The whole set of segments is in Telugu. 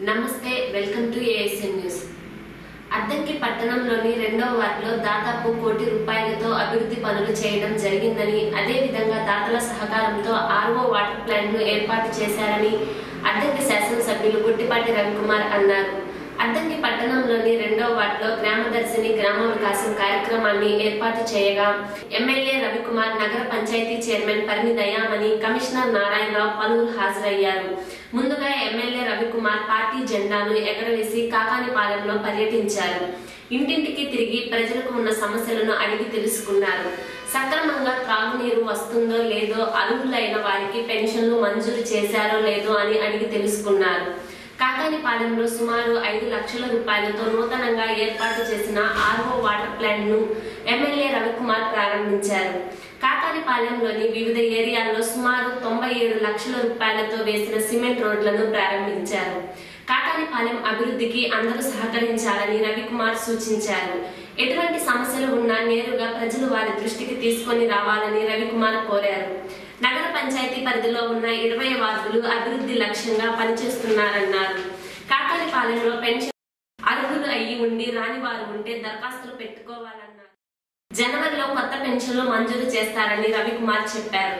నమస్తే welcome to ASN news Addanki పట్టణంలోని రెండవ వార్డులో దాదాపు కోటి రూపాయలతో అభివృద్ధి పనులు చేయడం జరిగిందని అదేవిధంగా దాతల సహకారంతో ఆర్ఓ వాటర్ ప్లాంట్ ను ఏర్పాటు చేశారని అద్దంకి శాసనసభ్యులు గుట్టిపాటి రవికుమార్ అన్నారు అద్దంకి పట్టణంలోని రెండవ వార్డులో గ్రామదర్శిని గ్రామ వికాసం కార్యక్రమాన్ని ఏర్పాటు చేయగా ఎమ్మెల్యే రవికుమార్ నగర పంచాయతీ చైర్మన్ పరిమి దయామణి కమిషనర్ నారాయణరావు పలువురు హాజరయ్యారు ముందుగా ఎమ్మెల్యే రవికుమార్ పార్టీ జెండాను ఎగరవేసి కాకానిపాలెంలో పర్యటించారు ఇంటింటికి తిరిగి ప్రజలకు ఉన్న సమస్యలను అడిగి తెలుసుకున్నారు సక్రమంగా త్రాగునీరు వస్తుందో లేదో అర్హులైన వారికి పెన్షన్లు మంజూరు చేశారో లేదో అని అడిగి తెలుసుకున్నారు కాకానిపాలెంలో సుమారు ఐదు లక్షల రూపాయలతో నూతనంగా ఏర్పాటు చేసిన ఆర్ఓ వాటర్ ప్లాంట్ ను ఎమ్మెల్యే రవికుమార్ ప్రారంభించారు కాకానిపాలెంలోని వివిధ ఏరియాల్లో సుమారు తొంభై ఏడు లక్షల రూపాయలతో వేసిన సిమెంట్ రోడ్లను ప్రారంభించారు కాకానిపాలెం అభివృద్ధికి అందరూ సహకరించాలని రవికుమార్ సూచించారు ఎటువంటి సమస్యలు ఉన్నా నేరుగా ప్రజలు వారి దృష్టికి తీసుకొని రావాలని రవికుమార్ కోరారు నగర పంచాయతీ పరిధిలో ఉన్న ఇరవై వార్డులు అభివృద్ధి లక్ష్యంగా పనిచేస్తున్నారన్నారు కాకానిపాలెంలో పెన్షన్ అర్హులు అయ్యి ఉండి రాని వారు ఉంటే దరఖాస్తులు పెట్టుకోవాలన్నారు జనవరిలో కొత్త పెన్షన్లు మంజూరు చేస్తారని రవికుమార్ చెప్పారు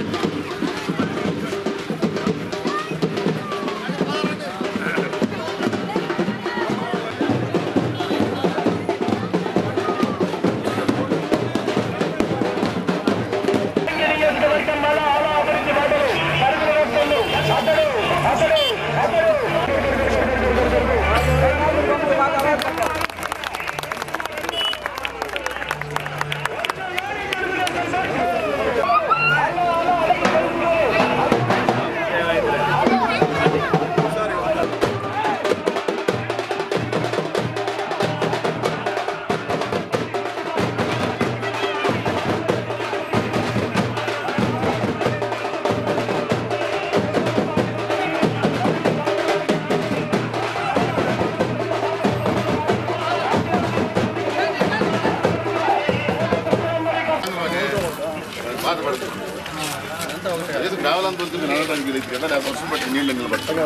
బాధపడుతుంది ఏదో కావాలని దొరుకుతుంది నడవడానికి లేదు కదా లేకపోతే వర్షం పట్టి నీళ్ళు నిలబడతాయి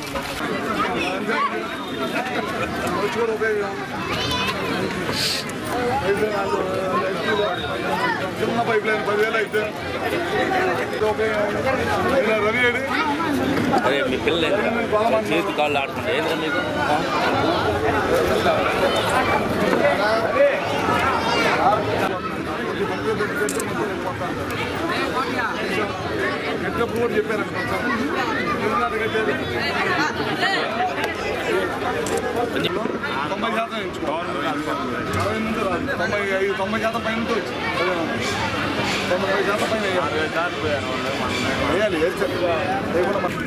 చిన్న పైప్ లైన్ పదివేలు అయితే ఇది ఒక ఇలా రవి ఏడి అరే మీ పిల్లలు చేతి కాళ్ళు ఆడుతుంటే ఏంద్రా మీకు ఎట్లప్పుడు కూడా చెప్పారంట తొంభై శాతం ఎంచుకోవాలి అరవై నుండి రాదు తొంభై ఐదు తొంభై శాతం పైన నుంచి వచ్చి తొంభై శాతం పైన వేయాలి వేయాలి అది కూడా మన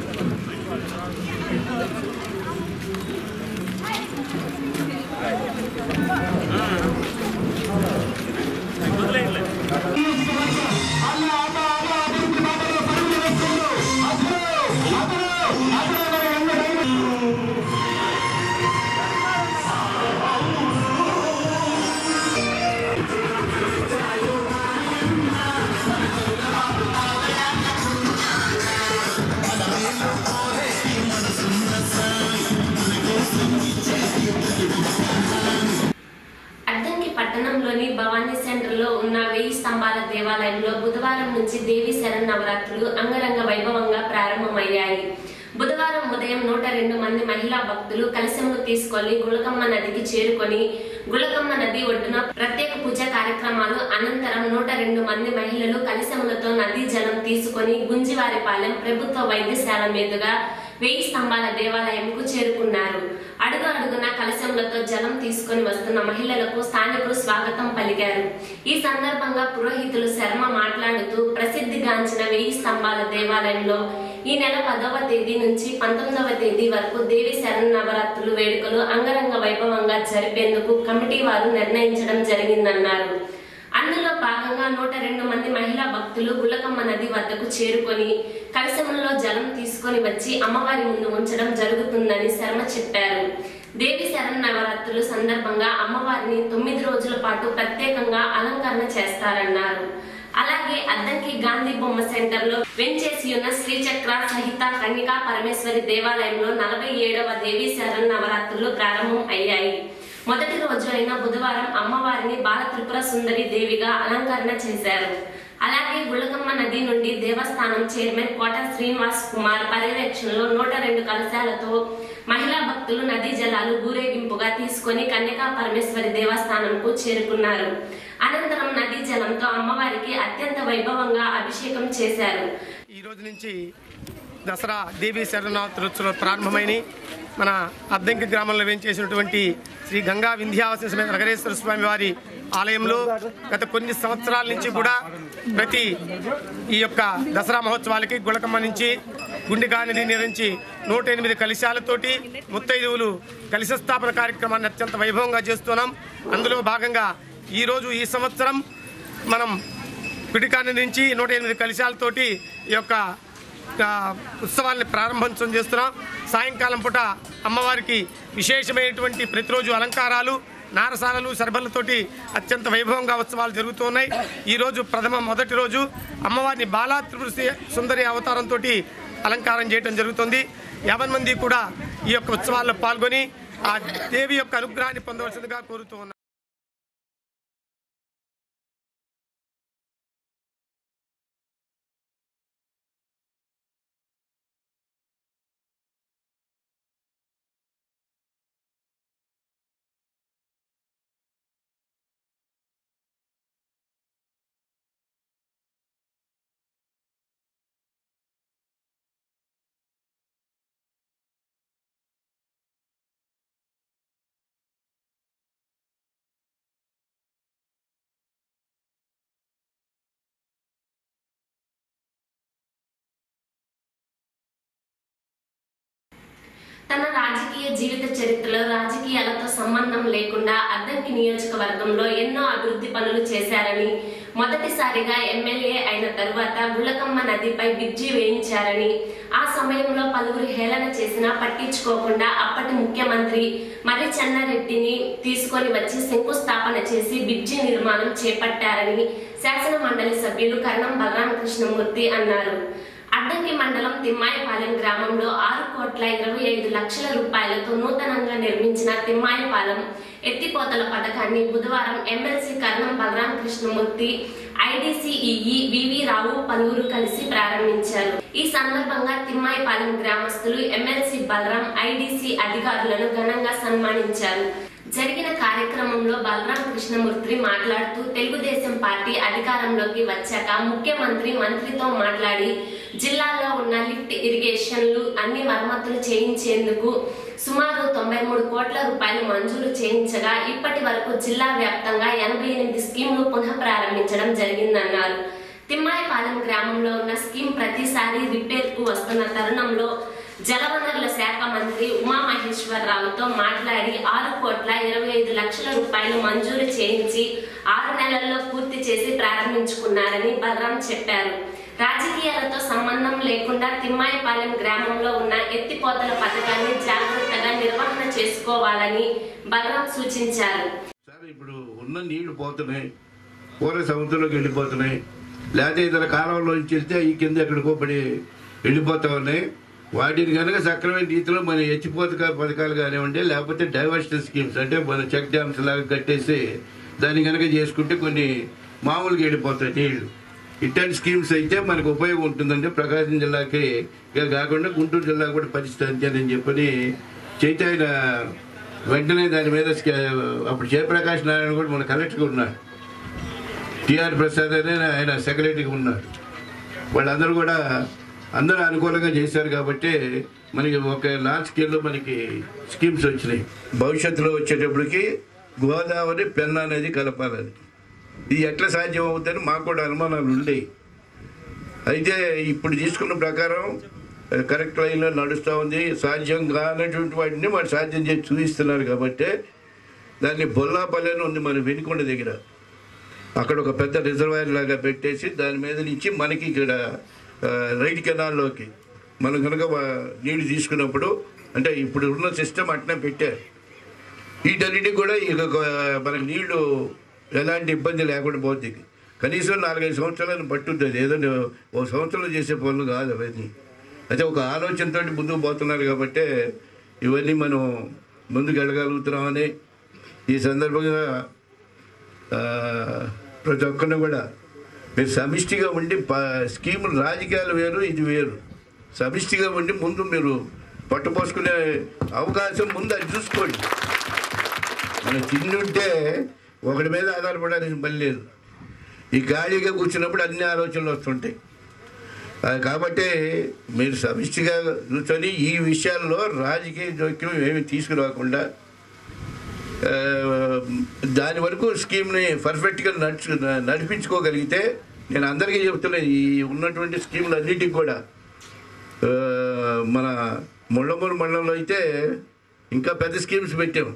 అద్దంకి పట్టణంలోని భవానీ సెంటర్ లో ఉన్న వెయ్యి స్తంభాల దేవాలయంలో బుధవారం నుంచి దేవి శరణ్ నవరాత్రులు అంగరంగ వైభవంగా ప్రారంభమయ్యాయి బుధవారం ఉదయం నూట రెండు మంది మహిళా భక్తులు కలశమును తీసుకొని గుళకమ్మ నదికి చేరుకొని గుళకమ్మ నది ఒడ్డున ప్రత్యేక పూజ కార్యక్రమాలు అనంతరం నూట రెండు మంది మహిళలు కలశములతో నదీ జలం తీసుకొని గుంజివారిపాలెం ప్రభుత్వ వైద్యశాల మీదుగా వెయ్యి స్తంభాల దేవాలయంకు చేరుకున్నారు అడుగు అడుగున కలశములతో జలం తీసుకొని వస్తున్న మహిళలకు స్థానికులు స్వాగతం పలికారు ఈ సందర్భంగా పురోహితులు శర్మ మాట్లాడుతూ ప్రసిద్ధిగాంచిన వెయ్యి స్తంభాల దేవాలయంలో ఈ నెల పదవ తేదీ నుంచి పంతొమ్మిదవ తేదీ వరకు దేవి శరణ్ నవరాత్రులు వేడుకలు అంగరంగ వైభవంగా జరిపేందుకు కమిటీ వారు నిర్ణయించడం జరిగిందన్నారు అందులో భాగంగా నూట రెండు మంది మహిళా భక్తులు గుల్లకమ్మ నది వద్దకు చేరుకొని కలశంలో జలం తీసుకొని వచ్చి అమ్మవారి ముందు ఉంచడం జరుగుతుందని శర్మ చెప్పారు దేవి శరణ్ నవరాత్రులు సందర్భంగా అమ్మవారిని తొమ్మిది రోజుల పాటు ప్రత్యేకంగా అలంకరణ చేస్తారన్నారు అలాగే అద్దంకి గాంధీ బొమ్మ సెంటర్ లో వెంచేసి ఉన్న శ్రీచక్ర సహిత కన్యకా పరమేశ్వరి దేవాలయంలో నలభై ఏడవ దేవీ శరణ్ నవరాత్రులు ప్రారంభం అయ్యాయి మొదటి రోజు అయిన బుధవారం అమ్మవారిని బాల త్రిపుర సుందరి దేవిగా అలంకరణ చేశారు అలాగే గుళ్ళకమ్మ నది నుండి దేవస్థానం చైర్మన్ కోట శ్రీనివాస్ కుమార్ పర్యవేక్షణలో నూట రెండు కలశాలతో మహిళా భక్తులు నదీ జలాలు ఊరేగింపుగా తీసుకొని కన్యకా పరమేశ్వరి దేవస్థానంకు చేరుకున్నారు అనంతరం నదీ జలంతో అమ్మవారికి అత్యంత వైభవంగా అభిషేకం చేశారు ఈ రోజు నుంచి దసరా దేవీ శరణావతులు ప్రారంభమైన మన అద్దంకి గ్రామంలో వేంచేసినటువంటి శ్రీ గంగా వింధ్యావాస సమేత నగరేశ్వర స్వామి వారి ఆలయంలో గత కొన్ని సంవత్సరాల నుంచి కూడా ప్రతి ఈ యొక్క దసరా మహోత్సవాలకి గుళకమ్మ నుంచి గుండెగానిది నిర్మించి నూట ఎనిమిది కలశాలతోటి ముత్తైదువులు కలశ స్థాపన కార్యక్రమాన్ని అత్యంత వైభవంగా చేస్తున్నాం అందులో భాగంగా ఈరోజు ఈ సంవత్సరం మనం పిడికాని నుంచి నూట ఎనిమిది కలశాలతోటి ఈ యొక్క ఆ, ఉత్సవాల్ని ప్రారంభోత్సవం చేస్తున్నాం సాయంకాలం పూట అమ్మవారికి విశేషమైనటువంటి ప్రతిరోజు అలంకారాలు నారసాలలు సరబలతోటి అత్యంత వైభవంగా ఉత్సవాలు జరుగుతున్నాయి ఈరోజు ప్రథమ మొదటి రోజు అమ్మవారిని బాలా త్రిపుర సు- సుందరి అవతారంతో అలంకారం చేయడం జరుగుతుంది యాభై మంది కూడా ఈ యొక్క ఉత్సవాల్లో పాల్గొని ఆ దేవి యొక్క అనుగ్రహాన్ని పొందవలసిందిగా కోరుతూ ఉన్నాం తన రాజకీయ జీవిత చరిత్రలో రాజకీయాలతో సంబంధం లేకుండా అద్దంకి నియోజకవర్గంలో ఎన్నో అభివృద్ధి పనులు చేశారని మొదటిసారిగా ఎమ్మెల్యే అయిన తరువాత గుళ్ళకమ్మ నదిపై బ్రిడ్జి వేయించారని ఆ సమయంలో పలువురు హేళన చేసినా పట్టించుకోకుండా అప్పటి ముఖ్యమంత్రి మరి చెన్నారెడ్డిని తీసుకొని వచ్చి శంకుస్థాపన చేసి బ్రిడ్జి నిర్మాణం చేపట్టారని శాసన మండలి సభ్యులు కరణం బలరామకృష్ణమూర్తి అన్నారు అద్దంకి మండలం తిమ్మాయిపాలెం గ్రామంలో ఆరు కోట్ల ఇరవై ఐదు లక్షల రూపాయలతో నూతనంగా నిర్మించిన తిమ్మాయిపాలెం ఎత్తిపోతల పథకాన్ని బుధవారం MLC Karanam Balaram Krishnamurthy IDC EE V V Rao పలువురు కలిసి ప్రారంభించారు ఈ సందర్భంగా తిమ్మాయిపాలెం గ్రామస్తులు ఎమ్మెల్సీ బలరాం ఐడీసీ అధికారులను ఘనంగా సన్మానించారు జరిగిన కార్యక్రమంలో బలరాం కృష్ణమూర్తి మాట్లాడుతూ తెలుగుదేశం పార్టీ అధికారంలోకి వచ్చాక ముఖ్యమంత్రి మంత్రితో మాట్లాడి జిల్లాలో ఉన్న లిఫ్ట్ ఇరిగేషన్లు అన్ని మరమ్మతులు చేయించేందుకు సుమారు తొంభై మూడు కోట్ల రూపాయలు మంజూరు చేయించగా ఇప్పటి వరకు జిల్లా వ్యాప్తంగా ఎనభై ఎనిమిది స్కీంలు పునః ప్రారంభించడం జరిగిందన్నారు తిమ్మాయిపాలెం గ్రామంలో ఉన్న స్కీమ్ ప్రతిసారి రిపేర్ కు వస్తున్న తరుణంలో జలవనరుల శాఖ మంత్రి ఉమామహేశ్వరరావుతో మాట్లాడి ఆరు కోట్ల ఇరవై ఐదు లక్షల రూపాయలు మంజూరు చేయించి ఆరు నెలల్లో పూర్తి చేసి ప్రారంభించుకున్నారని బలరాం చెప్పారు రాజకీయాలతో సంబంధం లేకుండా తిమ్మాయిపాలెం గ్రామంలో ఉన్న ఎత్తిపోతల పథకాన్ని జాగ్రత్తగా నిర్వహణ చేసుకోవాలని బలరాం సూచించారు సార్ ఇప్పుడు ఉన్న నీళ్లు పోతున్నాయి పూర సముద్రంలోకి వెళ్ళిపోతున్నాయి లేకపోతే ఇతర కాలంలో నుంచి వెళ్తే ఈ కింద ఎక్కడికో పడి వెళ్ళిపోతా ఉన్నాయి వాటిని కనుక సక్రమైన రీతిలో మన ఎత్తిపోత పథకాలు కానివ్వండి లేకపోతే డైవర్షన్ స్కీమ్స్ అంటే మన చెక్ డ్యామ్స్ లాగా కట్టేసి దాన్ని కనుక చేసుకుంటే కొన్ని మామూలుగా వెళ్ళిపోతాయి నీళ్లు ఇట్లాంటి స్కీమ్స్ అయితే మనకు ఉపయోగం ఉంటుందంటే ప్రకాశం జిల్లాకి ఇక కాకుండా గుంటూరు జిల్లా కూడా పరిస్థితి అంతేనని చెప్పని చైతన్య వెంటనే దాని మీద స్కే- అప్పుడు జయప్రకాష్ నారాయణ కూడా మన కలెక్టర్గా ఉన్నాడు టిఆర్ ప్రసాద్ అనే ఆయన సెక్రటరీగా ఉన్నాడు వాళ్ళందరూ కూడా అందరూ అనుకూలంగా చేశారు కాబట్టి మనకి ఒక లార్జ్ స్కేల్లో మనకి స్కీమ్స్ వచ్చినాయి భవిష్యత్తులో వచ్చేటప్పటికి గోదావరి పెన్నా అనేది కలపాలని ఇది ఎట్లా సాధ్యం అవుతుందని మాకు కూడా అనుమానాలు ఉండేవి అయితే ఇప్పుడు తీసుకున్న ప్రకారం ఆ, కరెక్ట్ లైన్లో నడుస్తూ ఉంది సాధ్యం కానటువంటి వాటిని మరి సాధ్యం చేసి చూపిస్తున్నారు కాబట్టి దాన్ని బొల్లాపల్లి అని ఉంది మన వెనుకొండ దగ్గర అక్కడ ఒక పెద్ద రిజర్వాయర్ లాగా పెట్టేసి దాని మీద నుంచి మనకి ఇక్కడ ఆ, రైట్ కెనాల్లోకి మనం కనుక వా- నీళ్లు తీసుకున్నప్పుడు అంటే ఇప్పుడు ఉన్న సిస్టమ్ అట్నే పెట్టారు వీటన్నిటికి కూడా ఇక ఒక మనకి నీళ్లు ఎలాంటి ఇబ్బంది లేకుండా పోతుంది కనీసం నాలుగైదు సంవత్సరాలను పట్టుతుంది ఏదో ఒక సంవత్సరంలో చేసే పనులు కాదు అవన్నీ అయితే ఒక ఆలోచనతో ముందుకు పోతున్నారు కాబట్టి ఇవన్నీ మనం ముందుకు వెళ్ళగలుగుతున్నామని ఈ సందర్భంగా ఆ, ప్రతి ఒక్కరిని కూడా మీరు సమిష్టిగా ఉండి ప- స్కీములు రాజకీయాలు వేరు ఇది వేరు సమిష్టిగా ఉండి ముందు మీరు పట్టుపోసుకునే అవకాశం ముందు అది చూసుకోండి మనం తిండి ఉంటే ఒకటి మీద ఆధారపడాల్సిన పని లేదు ఈ ఖాళీగా కూర్చున్నప్పుడు అన్ని ఆలోచనలు వస్తుంటాయి ఆ, కాబట్టి మీరు సమిష్టిగా కూర్చొని ఈ విషయాల్లో రాజకీయ జోక్యం ఏమి తీసుకురాకుండా ఆ, దాని వరకు స్కీమ్ని పర్ఫెక్ట్గా నడుచు నడిపించుకోగలిగితే నేను అందరికీ చెప్తున్నాను ఈ ఉన్నటువంటి స్కీములు అన్నిటికి కూడా ఆ, మన ముళ్ళమూరు మండలంలో అయితే ఇంకా పెద్ద స్కీమ్స్ పెట్టాము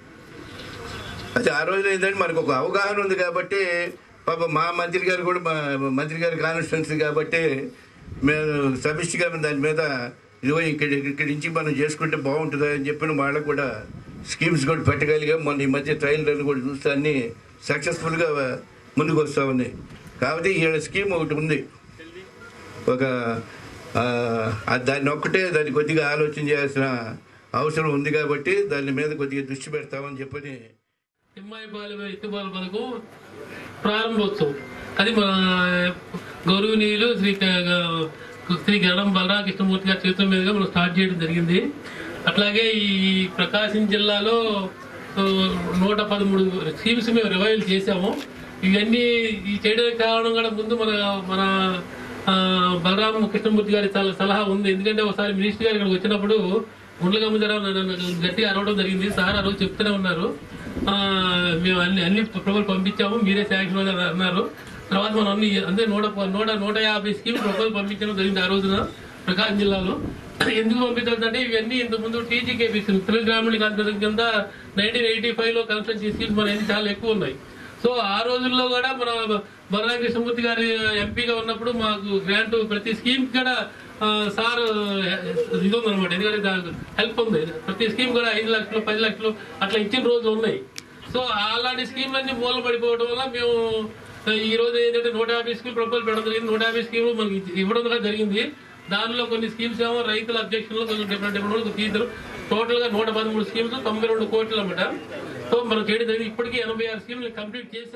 అయితే ఆ రోజున ఏంటంటే మనకు ఒక అవగాహన ఉంది కాబట్టి పాప మా మంత్రి గారు కూడా మా మంత్రి గారి కాన్స్టిట్యున్సీ కాబట్టి మేము సమిష్టిగా దాని మీద ఇదిగో ఇక్కడ ఇక్కడి నుంచి మనం చేసుకుంటే బాగుంటుంది అని చెప్పిన వాళ్ళకు కూడా స్కీమ్స్ కూడా పెట్టగలిగాం మొన్న ఈ మధ్య ట్రయల్ రన్ కూడా చూస్తే అన్ని సక్సెస్ఫుల్గా ముందుకు వస్తూ ఉన్నాయి కాబట్టి ఈ స్కీమ్ ఒకటి ఉంది ఒక ఆ, ఆ దాన్ని ఒక్కటే దాన్ని కొద్దిగా ఆలోచన చేయాల్సిన అవసరం ఉంది కాబట్టి దాని మీద కొద్దిగా దృష్టి పెడతామని చెప్పని తిమ్మాయిపాలెం ఎత్తుపాల పథకం ప్రారంభోత్సవం అది మా గౌరవనీయులు శ్రీ క- శ్రీ గరణం బలరామ కృష్ణమూర్తి గారి చేతుల మీదుగా మనం స్టార్ట్ చేయడం జరిగింది అట్లాగే ఈ ప్రకాశం జిల్లాలో ఆ, నూట పదమూడు స్కీమ్స్ మేము రివైవ్ చేశాము ఇవన్నీ ఈ చేయడానికి కారణం కూడా ముందు మన మన ఆ, బలరామ కృష్ణమూర్తి గారి చాలా సలహా ఉంది ఎందుకంటే ఒకసారి మినిస్టర్ గారు ఇక్కడికి వచ్చినప్పుడు గుండ్లగమ్మజరావు నన్ను గట్టిగా అరవడం జరిగింది సార్ ఆ రోజు చెప్తూనే ఉన్నారు ఆ, మేము అన్ని అన్ని ప్రపోజల్ పంపించాము మీరే శాంక్షన్ అని అన్నారు తర్వాత మనం అన్ని అంటే నూట ప- నూట నూట యాభై స్కీమ్ ప్రపోజల్ పంపించడం జరిగింది ఆ రోజున ప్రకాశం జిల్లాలో ఎందుకు పంపించాలంటే ఇవన్నీ ఇంతకుముందు టీజీకేపీసీ తెలుగు గ్రామీణ కాన్ఫరెన్స్ కింద నైన్టీన్ ఎయిటీ ఫైవ్ లో కన్స్ట్రక్ట్ స్కీమ్స్ మన ఎన్ని చాలా ఎక్కువ ఉన్నాయి సో ఆ రోజుల్లో కూడా మన బలరామ కృష్ణమూర్తి గారి ఎంపీగా ఉన్నప్పుడు మాకు గ్రాంట్ ప్రతి స్కీమ్ కూడా ఆ, సార్ ఇది ఉందన్నమాట ఎందుకంటే దానికి హెల్ప్ ఉంది ప్రతి స్కీమ్ కూడా ఐదు లక్షలు పది లక్షలు అట్లా ఇచ్చిన రోజులు ఉన్నాయి సో అలాంటి స్కీమ్లన్నీ మూల పడిపోవడం వల్ల మేము ఆ, ఈ రోజు ఏంటంటే నూట యాభై స్కీమ్ ప్రపోజల్ పెట్టడం జరిగింది నూట యాభై స్కీములు మనకి ఇచ్చి- ఇవ్వడం కూడా జరిగింది దానిలో కొన్ని స్కీమ్స్ ఏమో రైతుల అబ్జెక్షన్ లో కొంచెం డిఫరెంట్ డిఫరెంట్ తీసారు టోటల్ గా నూట పదమూడు స్కీమ్స్ తొంభై రెండు కోట్లు అన్నమాట సో మనం చేయడం జరిగింది ఇప్పటికీ ఎనభై ఆరు స్కీమ్లు కంప్లీట్ చేశారు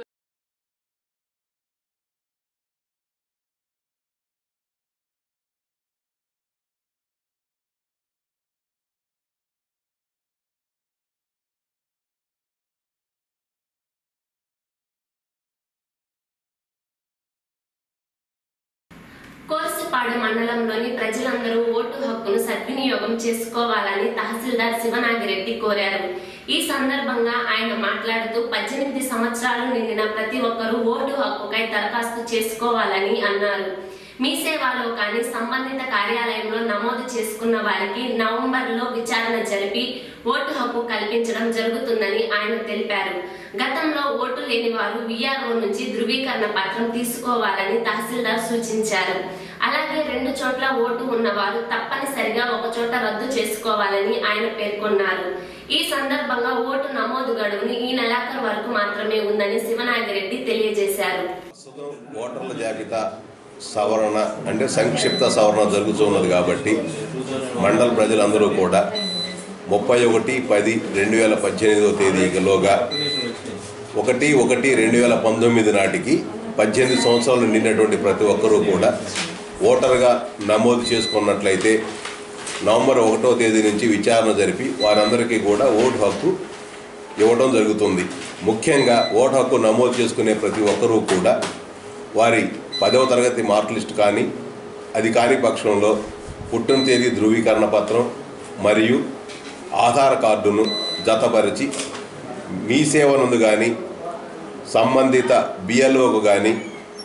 కోర్సుపాడు మండలంలోని ప్రజలందరూ ఓటు హక్కును సద్వినియోగం చేసుకోవాలని తహసీల్దార్ శివనాగిరెడ్డి కోరారు ఈ సందర్భంగా ఆయన మాట్లాడుతూ పద్దెనిమిది సంవత్సరాలు నిండిన ప్రతి ఒక్కరూ ఓటు హక్కుకై దరఖాస్తు చేసుకోవాలని అన్నారు మీ సేవలో కానీ సంబంధిత కార్యాలయంలో నమోదు చేసుకున్న వారికి నవంబర్లో విచారణ జరిపి ఓటు హక్కు కల్పించడం జరుగుతుందని ఆయన తెలిపారు గతంలో ఓటు లేని వారు విఆర్ఓ నుంచి ధృవీకరణ పత్రం తీసుకోవాలని తహసీల్దార్ సూచించారు అలాగే రెండు చోట్ల ఓటు ఉన్నవారు తప్పనిసరిగా ఒక చోట రద్దు చేసుకోవాలని ఆయన పేర్కొన్నారు ఈ సందర్భంగా ఓటు నమోదు గడువును ఈ నెలాఖరు వరకు మాత్రమే ఉందని శివనాగిరెడ్డి తెలియజేశారు ప్రస్తుతం ఓటర్ల జాబితా సవరణ అంటే సంక్షిప్త సవరణ జరుగుతున్నది కాబట్టి మండల ప్రజలందరూ కూడా ముప్పై ఒకటి పది రెండు వేల పద్దెనిమిదవ తేదీలోగా ఒకటి ఒకటి రెండు వేల పంతొమ్మిది నాటికి పద్దెనిమిది సంవత్సరాలు నిండినటువంటి ప్రతి ఒక్కరూ కూడా ఓటర్గా నమోదు చేసుకున్నట్లయితే నవంబర్ ఒకటో తేదీ నుంచి విచారణ జరిపి వారందరికీ కూడా ఓటు హక్కు ఇవ్వడం జరుగుతుంది ముఖ్యంగా ఓటు హక్కు నమోదు చేసుకునే ప్రతి ఒక్కరూ కూడా వారి పదవ తరగతి మార్క్ లిస్ట్ కానీ అది కాని పక్షంలో పుట్టిన తేదీ ధృవీకరణ పత్రం మరియు ఆధార్ కార్డును జతపరిచి మీ సేవ నందు కానీ సంబంధిత బిఎల్ఓకు కానీ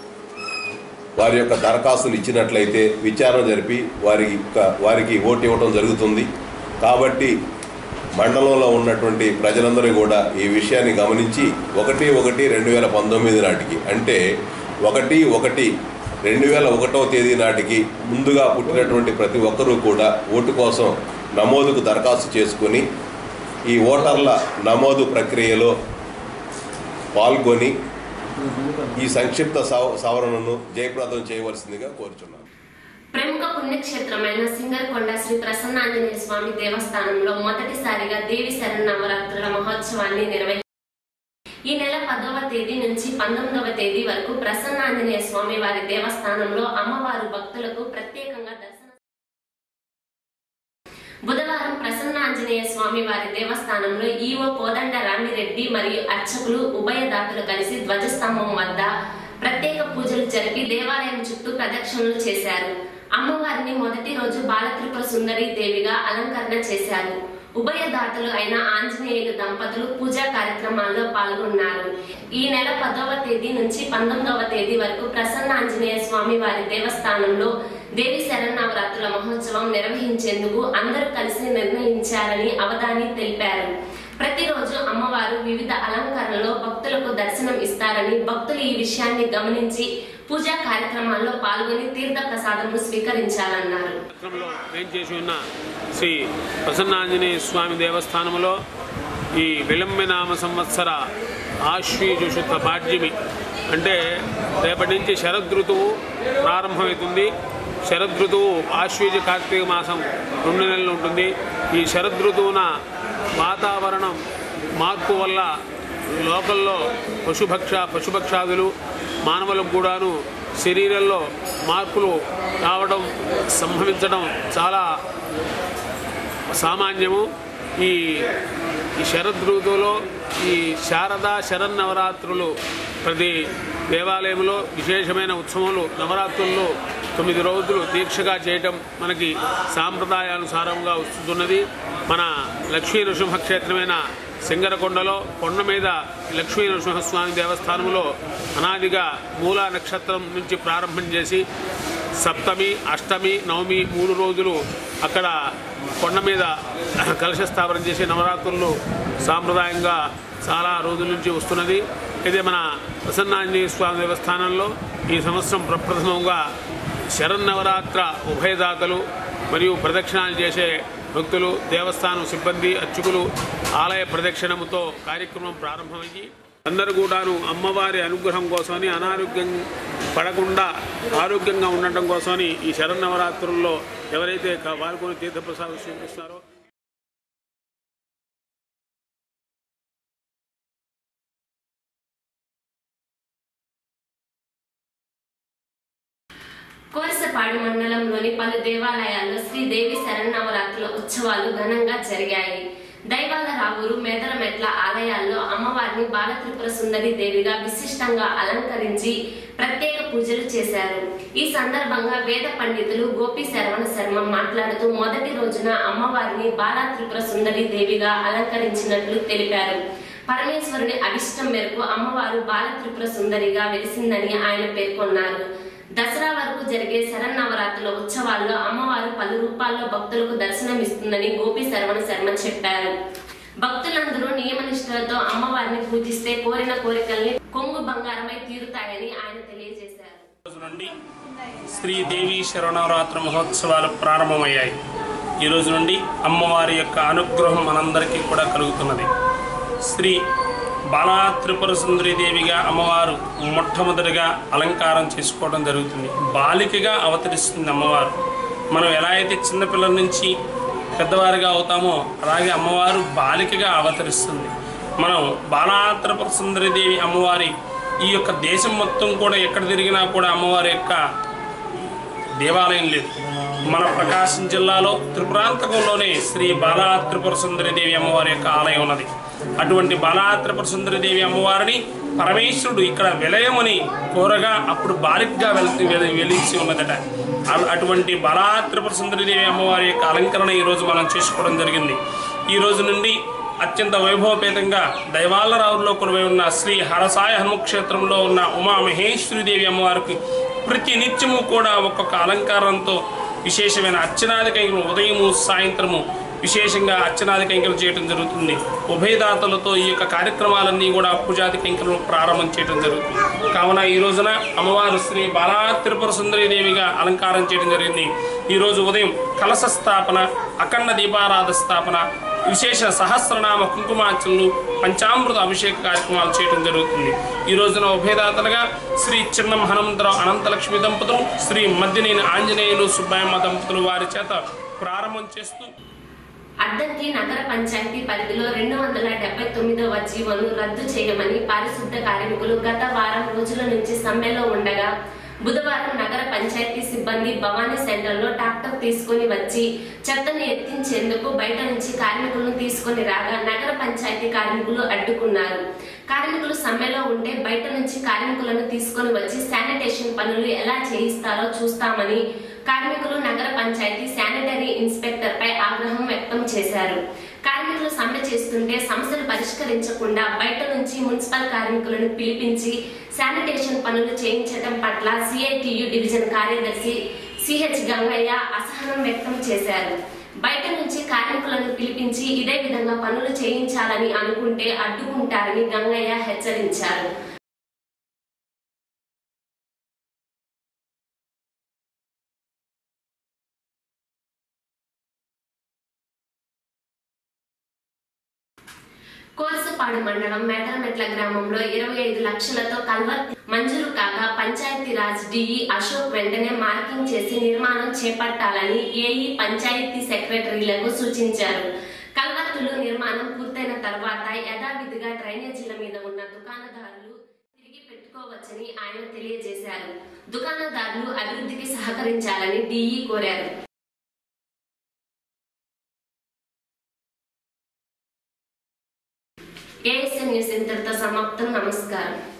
వారి యొక్క దరఖాస్తులు ఇచ్చినట్లయితే విచారణ జరిపి వారి యొక్క- వారికి ఓటు ఇవ్వడం జరుగుతుంది కాబట్టి మండలంలో ఉన్నటువంటి ప్రజలందరూ కూడా ఈ విషయాన్ని గమనించి ఒకటి ఒకటి రెండు వేల పంతొమ్మిది నాటికి అంటే ఒకటి ఒకటి రెండు వేల ఒకటో తేదీ నాటికి ముందుగా పుట్టినటువంటి ప్రతి ఒక్కరూ కూడా ఓటు కోసం నమోదుకు దరఖాస్తు చేసుకొని ఈ ఓటర్ల నమోదు ప్రక్రియలో పాల్గొని ఈ సంక్షిప్త సవ- సవరణను జయప్రదం చేయవలసిందిగా కోరుచున్నాను ప్రముఖ పుణ్యక్షేత్రమైన సింగర్కొండ శ్రీ ప్రసన్నాంజనేయ స్వామి దేవస్థానంలో మొదటిసారిగా దేవి శరన్నవరాత్రుల మహోత్సవాన్ని నిర్వహించారు ఈ నెల పదవ తేదీ నుంచి పంతొమ్మిదవ తేదీ వరకు ప్రసన్నాంజనేయ స్వామి వారి దేవస్థానంలో అమ్మవారు భక్తులకు ప్రత్యేకంగా దర్శనం బుధవారం ప్రసన్నాంజనేయ స్వామి వారి దేవస్థానంలో ఈవో కోదండ రామిరెడ్డి మరియు అర్చకులు ఉభయదాతలు కలిసి ధ్వజస్తంభం వద్ద ప్రత్యేక పూజలు జరిపి దేవాలయం చుట్టూ ప్రదక్షిణలు చేశారు అమ్మవారిని మొదటి రోజు బాలత్రిపుర సుందరి దేవిగా అలంకరణ చేశారు ఉభయదాతలు అయిన ఆంజనేయులు దంపతులు పూజా కార్యక్రమాల్లో పాల్గొన్నారు ఈ నెల పదవ తేదీ నుంచి పంతొమ్మిదవ తేదీ వరకు ప్రసన్న ఆంజనేయ స్వామి వారి దేవస్థానంలో దేవి శరన్నవరాత్రుల మహోత్సవం నిర్వహించేందుకు అందరూ కలిసి నిర్ణయించారని అవధాని తెలిపారు ప్రతిరోజు అమ్మవారు వివిధ అలంకరణలో భక్తులకు దర్శనం ఇస్తారని భక్తులు ఈ విషయాన్ని గమనించి పూజా కార్యక్రమాల్లో పాల్గొని తీర్థ ప్రసాదము స్వీకరించాలన్నారు క్షేత్రంలో వేంచేసి ఉన్న శ్రీ ప్రసన్నాంజనేయ స్వామి దేవస్థానంలో ఈ విలంబినామ సంవత్సర ఆశ్వీజ శుద్ధ పాడ్యమి అంటే రేపటి నుంచి శరదృతువు ప్రారంభమవుతుంది శరదృతువు ఆశ్వీజ కార్తీక మాసం రెండు నెలలు ఉంటుంది ఈ శరదృతువున వాతావరణం మార్పు వల్ల లోకల్లో పశుభక్ష పశుభక్షాదులు మానవులకు కూడాను శరీరంలో మార్పులు రావడం సంభవించడం చాలా సామాన్యము ఈ ఈ శరదృతువులో ఈ శారదా శరన్నవరాత్రులు ప్రతి దేవాలయంలో విశేషమైన ఉత్సవములు నవరాత్రుల్లో తొమ్మిది రోజులు దీక్షగా చేయటం మనకి సాంప్రదాయానుసారంగా వస్తున్నది మన లక్ష్మీ నృసింహ క్షేత్రమైన సింగరకొండలో కొండ మీద లక్ష్మీ నృసింహస్వామి దేవస్థానంలో అనాదిగా మూలా నక్షత్రం నుంచి ప్రారంభం చేసి సప్తమి అష్టమి నవమి మూడు రోజులు అక్కడ కొండ మీద కలశ స్థాపన చేసే నవరాత్రులు సాంప్రదాయంగా చాలా రోజుల నుంచి వస్తున్నది అయితే మన ప్రసన్నాంజనేయ స్వామి దేవస్థానంలో ఈ సంవత్సరం ప్రప్రథమంగా శరన్నవరాత్ర ఉభయదాతలు మరియు ప్రదక్షిణాలు చేసే భక్తులు దేవస్థానం సిబ్బంది అర్చకులు ఆలయ ప్రదక్షిణముతో కార్యక్రమం ప్రారంభమయ్యి అందరూ కూడాను అమ్మవారి అనుగ్రహం కోసమని అనారోగ్యం పడకుండా ఆరోగ్యంగా ఉండటం కోసమని ఈ శరన్నవరాత్రుల్లో ఎవరైతే క- పాల్గొని తీర్థప్రసాదం స్వీకరిస్తారో కోరసపాడు మండలంలోని పలు దేవాలయాల్లో శ్రీదేవి శరన్నవరాత్రుల ఉత్సవాలు ఘనంగా జరిగాయి దైవాల రావూరు మేదరమెట్ల ఆలయాల్లో అమ్మవారిని బాలత్రిపుర సుందరి దేవిగా విశిష్టంగా అలంకరించి ప్రత్యేక పూజలు చేశారు ఈ సందర్భంగా వేద పండితులు గోపి శరవణ శర్మ మాట్లాడుతూ మొదటి రోజున అమ్మవారిని బాలా త్రిపుర సుందరి దేవిగా అలంకరించినట్లు తెలిపారు పరమేశ్వరుని అభిష్టం మేరకు అమ్మవారు బాల త్రిపుర సుందరిగా వెలిసిందని ఆయన పేర్కొన్నారు దసరా వరకు జరిగే శరన్నవరాత్రుల ఉత్సవాల్లో అమ్మవారు పలు రూపాల్లో భక్తులకు దర్శనమిస్తుందని గోపి శరవణ శర్మ చెప్పారు భక్తులందరూ నియమనిష్టలతో అమ్మవారిని పూజిస్తే కోరిన కోరికల్ని కొంగు బంగారమై తీరుతాయని ఆయన తెలియజేశారు రోజు నుండి శ్రీదేవి శరణవరాత్రి మహోత్సవాలు ప్రారంభమయ్యాయి ఈ రోజు నుండి అమ్మవారి యొక్క అనుగ్రహం మనందరికీ కూడా కలుగుతున్నది శ్రీ బాలా త్రిపుర సుందరి దేవిగా అమ్మవారు మొట్టమొదటిగా అలంకారం చేసుకోవడం జరుగుతుంది బాలికగా అవతరిస్తుంది అమ్మవారు మనం ఎలా అయితే చిన్నపిల్లల నుంచి పెద్దవారిగా అవుతామో అలాగే అమ్మవారు బాలికగా అవతరిస్తుంది మనం బాలా త్రిపుర సుందరి దేవి అమ్మవారి ఈ యొక్క దేశం మొత్తం కూడా ఎక్కడ తిరిగినా కూడా అమ్మవారి యొక్క దేవాలయం లేదు మన ప్రకాశం జిల్లాలో త్రిపురాంతకంలోనే శ్రీ బాలా త్రిపుర సుందరి దేవి అమ్మవారి యొక్క ఆలయం ఉన్నది అటువంటి బాలా త్రిపుర సుందరి దేవి అమ్మవారిని పరమేశ్వరుడు ఇక్కడ విలయమని కోరగా అప్పుడు బాలికగా వెళ్తూ వెలి- వెలిసి ఉన్నదట అ- అటువంటి బాలా త్రిపుర సుందరి దేవి అమ్మవారి యొక్క అలంకరణ ఈరోజు మనం చేసుకోవడం జరిగింది ఈ రోజు నుండి అత్యంత వైభవపేతంగా దైవాలరావులో కొలువై ఉన్న శ్రీ హరసాయ హనుమక్షేత్రంలో ఉన్న ఉమా మహేశ్వరి దేవి అమ్మవారికి ప్రతి నిత్యము కూడా ఒక్కొక్క అలంకారంతో విశేషమైన అర్చనాది కైలు ఉదయము సాయంత్రము విశేషంగా అర్చనాది కైంకర్యం చేయడం జరుగుతుంది ఉభయదాతలతో ఈ యొక్క కార్యక్రమాలన్నీ కూడా పూజాది కైంకర్యం ప్రారంభం చేయడం జరుగుతుంది కావున ఈ రోజున అమ్మవారు శ్రీ బాలా త్రిపుర సుందరి దేవిగా అలంకారం చేయడం జరిగింది ఈ రోజు ఉదయం కలశ స్థాపన అఖండ దీపారాధ స్థాపన విశేష సహస్రనామ కుంకుమార్చనలు పంచామృత అభిషేక కార్యక్రమాలు చేయడం జరుగుతుంది ఈ రోజున ఉభయదాతలుగా శ్రీ చిన్నం హనుమంతరావు అనంతలక్ష్మి దంపతులు శ్రీ మద్దినేని ఆంజనేయులు సుబ్బయ్యమ్మ దంపతులు వారి చేత ప్రారంభం చేస్తూ అద్దంకి నగర పంచాయతీ పరిధిలో రెండు వందల డెబ్బై తొమ్మిదవ జీవోను రద్దు చేయమని పారిశుద్ధ కార్మికులు గత వారం రోజుల నుంచి సమ్మెలో ఉండగా బుధవారం నగర పంచాయతీ సిబ్బంది భవానీ సెంటర్లో ట్రాక్టర్ తీసుకుని వచ్చి చెత్తను ఎత్తించేందుకు బయట నుంచి కార్మికులను తీసుకుని రాగా నగర పంచాయతీ కార్మికులు అడ్డుకున్నారు కార్మికులు సమ్మెలో ఉంటే బయట నుంచి కార్మికులను తీసుకొని వచ్చి శానిటేషన్ పనులు ఎలా చేయిస్తారో చూస్తామని కార్మికులు నగర పంచాయతీ శానిటరీ ఇన్స్పెక్టర్ పై ఆగ్రహం వ్యక్తం చేశారు కార్మికులు సమ్మె చేస్తుంటే సమస్యలు పరిష్కరించకుండా బయట నుంచి మున్సిపల్ కార్మికులను పిలిపించి శానిటేషన్ పనులు చేయించడం పట్ల సిఐటియు డివిజన్ కార్యదర్శి సిహెచ్ గంగయ్య అసహనం వ్యక్తం చేశారు బయట నుంచి కార్మికులను పిలిపించి ఇదే విధంగా పనులు చేయించాలని అనుకుంటే అడ్డుకుంటారని గంగయ్య హెచ్చరించారు కోరసపాడు మండలం మేటరమెట్ల గ్రామంలో ఇరవై ఐదు లక్షలతో కల్వర్ట్ మంజూరు కాగా పంచాయతీరాజ్ డిఈ అశోక్ వెంటనే మార్కింగ్ చేసి నిర్మాణం చేపట్టాలని ఏఈ పంచాయతీ సెక్రటరీలకు సూచించారు కల్వర్టులు నిర్మాణం పూర్తయిన తర్వాత యథావిధిగా డ్రైనేజీల మీద ఉన్న దుకాణదారులు తిరిగి పెట్టుకోవచ్చని ఆయన తెలియజేశారు దుకాణదారులు అభివృద్ధికి సహకరించాలని డిఈ కోరారు ఏఎస్ఎన్ న్యూస్ ఇంతటితో సమాప్తం నమస్కారం